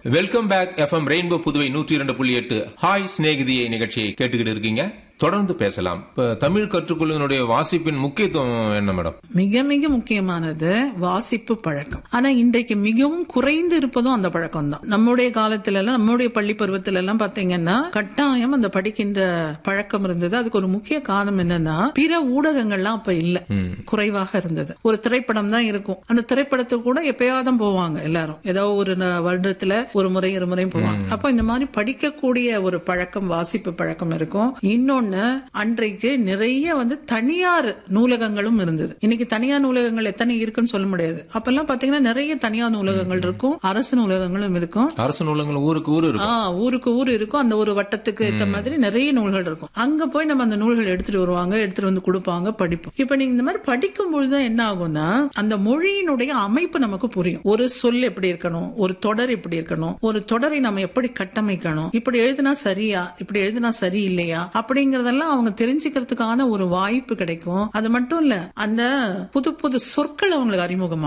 welcome back FM rainbow Puduvai நூற்றி இரண்டு புள்ளி எட்டு ஹாய் சிநேகிதியை நிகழ்ச்சியை கேட்டுக்கிட்டு இருக்கீங்க தொடர்ந்து பேசலாம் இப்ப தமிழ் கற்றுக்கொள்வதனுடைய வாசிப்பின் முக்கியத்துவம் என்ன மேடம் மிக மிக முக்கியமானது வாசிப்பு பழக்கம் ஆனா இன்றைக்கு மிகவும் குறைந்து இருப்பதும் அந்த பழக்கம் தான் நம்முடைய காலத்துல எல்லாம் நம்முடைய பள்ளி பருவத்துல எல்லாம் பாத்தீங்கன்னா கட்டாயம் அந்த படிக்கின்ற பழக்கம் இருந்தது அதுக்கு ஒரு முக்கிய காரணம் என்னன்னா பிற ஊடகங்கள்லாம் அப்ப இல்ல குறைவாக இருந்தது ஒரு திரைப்படம் தான் இருக்கும் அந்த திரைப்படத்துக்கு கூட எப்பயாவது தான் போவாங்க எல்லாரும் ஏதோ ஒரு ந- வருடத்துல ஒரு முறை இரு முறை போவாங்க அப்ப இந்த மாதிரி படிக்கக்கூடிய ஒரு பழக்கம் வாசிப்பு பழக்கம் இருக்கும் இன்னொன்னு அன்றைக்கு நிறைய வந்து தனியார் நூலகங்களும் இருந்தது இன்னைக்கு தனியார் நூலகங்கள் எத்தனை இருக்குன்னு சொல்ல முடியாது அப்பெல்லாம் பாத்தீங்கன்னா நிறைய தனியார் நூலகங்கள் இருக்கும் அரசு நூலகங்களும் இருக்கும் அரசு நூலகங்கள் ஊருக்கு ஊர் இருக்கும் ஆ ஊருக்கு ஊர் இருக்கும் அந்த ஒரு வட்டத்துக்கு ஏத்த மாதிரி நிறைய நூல்கள் இருக்கும் அங்க போய் நம்ம அந்த நூல்கள் எடுத்துட்டு வருவாங்க எடுத்துட்டு வந்து கொடுப்பாங்க படிப்போம் இப்ப நீங்க இந்த மாதிரி படிக்கும் பொழுது என்ன ஆகும்னா அந்த மொழியினுடைய அமைப்பு நமக்கு புரியும் ஒரு சொல் எப்படி இருக்கணும் ஒரு தொடர் எப்படி இருக்கணும் ஒரு தொடரை நம்ம எப்படி கட்டமைக்கணும் இப்படி எழுதினா சரியா இப்படி எழுதினா சரி இல்லையா அப்படிங்கறதெல்லாம் அவங்க தெரிஞ்சுக்கிறதுக்கான ஒரு வாய்ப்பு கிடைக்கும் அது மட்டும் இல்ல அந்த புது புது சொற்கள் அவங்களுக்கு அறிமுகமாகும்